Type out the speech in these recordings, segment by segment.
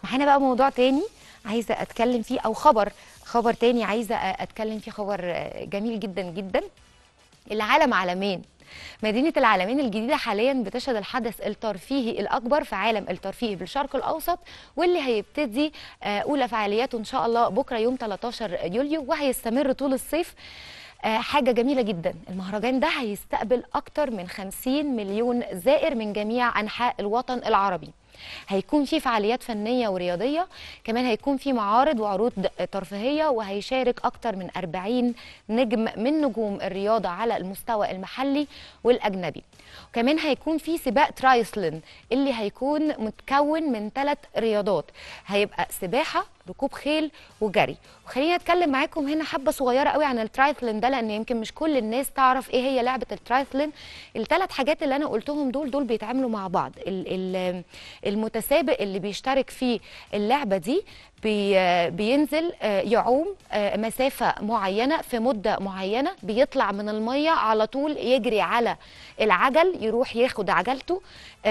معانا بقى موضوع تاني عايزه اتكلم فيه او خبر خبر تاني عايزه اتكلم فيه خبر جميل جدا جدا العالم عالمين مدينة العالمين الجديدة حاليا بتشهد الحدث الترفيهي الأكبر في عالم الترفيه بالشرق الأوسط واللي هيبتدي أولى فعالياته إن شاء الله بكرة يوم 13 يوليو وهيستمر طول الصيف حاجة جميلة جدا المهرجان ده هيستقبل أكتر من 50 مليون زائر من جميع أنحاء الوطن العربي هيكون في فعاليات فنيه ورياضيه كمان هيكون في معارض وعروض ترفيهيه وهيشارك اكتر من 40 نجم من نجوم الرياضه على المستوى المحلي والاجنبي وكمان هيكون في سباق ترايسلن اللي هيكون متكون من ثلاث رياضات هيبقى سباحه ركوب خيل وجري وخلينا اتكلم معاكم هنا حبه صغيره قوي عن الترايثلين ده لان يمكن مش كل الناس تعرف ايه هي لعبه الترايثلين الثلاث حاجات اللي انا قلتهم دول دول بيتعاملوا مع بعض المتسابق اللي بيشترك في اللعبه دي بي بينزل يعوم مسافة معينة في مدة معينة بيطلع من المية على طول يجري على العجل يروح ياخد عجلته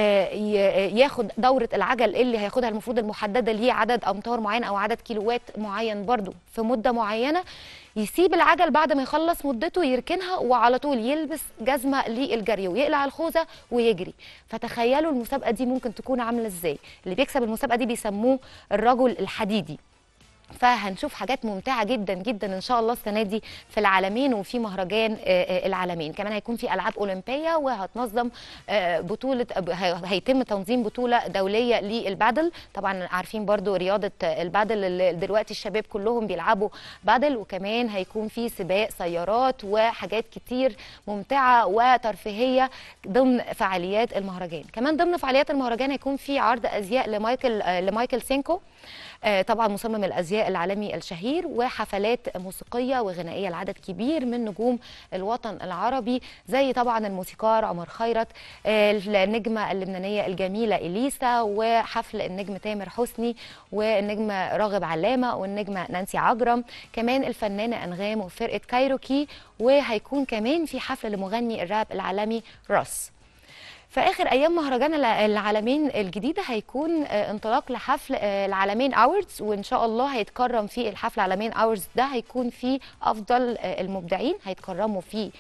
ياخد دورة العجل اللي هياخدها المفروض المحددة ليه عدد أمتار معين أو عدد كيلوات معين برضو في مدة معينة يسيب العجل بعد ما يخلص مدته يركنها وعلى طول يلبس جزمه للجري ويقلع الخوذه ويجري فتخيلوا المسابقه دي ممكن تكون عامله ازاي اللي بيكسب المسابقه دي بيسموه الرجل الحديدي فهنشوف حاجات ممتعه جدا جدا ان شاء الله السنه دي في العالمين وفي مهرجان العالمين كمان هيكون في العاب اولمبيه وهتنظم بطوله هيتم تنظيم بطوله دوليه للبادل طبعا عارفين برضو رياضه البادل اللي دلوقتي الشباب كلهم بيلعبوا بادل وكمان هيكون في سباق سيارات وحاجات كتير ممتعه وترفيهيه ضمن فعاليات المهرجان كمان ضمن فعاليات المهرجان هيكون في عرض ازياء لمايكل لمايكل سينكو طبعا مصمم الازياء العالمي الشهير وحفلات موسيقيه وغنائيه لعدد كبير من نجوم الوطن العربي زي طبعا الموسيقار عمر خيرت النجمه اللبنانيه الجميله اليسا وحفل النجم تامر حسني والنجم راغب علامه والنجمه نانسي عجرم كمان الفنانه انغام وفرقه كايروكي وهيكون كمان في حفل لمغني الراب العالمي راس في اخر ايام مهرجان العالمين الجديده هيكون انطلاق لحفل العالمين اووردز وان شاء الله هيتكرم في الحفل العالمين اووردز ده هيكون فيه افضل المبدعين هيتكرموا في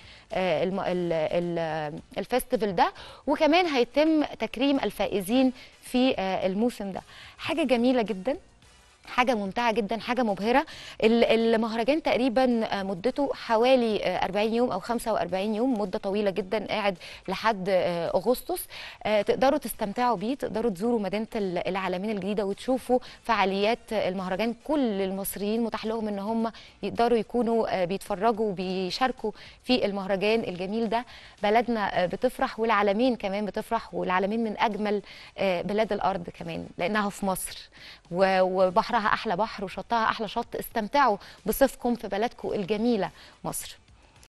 الفestival ده وكمان هيتم تكريم الفائزين في الموسم ده حاجه جميله جدا حاجه ممتعه جدا حاجه مبهره المهرجان تقريبا مدته حوالي 40 يوم او 45 يوم مده طويله جدا قاعد لحد اغسطس تقدروا تستمتعوا بيه تقدروا تزوروا مدينه العالمين الجديده وتشوفوا فعاليات المهرجان كل المصريين متاح لهم ان هم يقدروا يكونوا بيتفرجوا وبيشاركوا في المهرجان الجميل ده بلدنا بتفرح والعالمين كمان بتفرح والعالمين من اجمل بلاد الارض كمان لانها في مصر وبحرها احلى بحر وشطها احلى شط استمتعوا بصيفكم في بلدكم الجميله مصر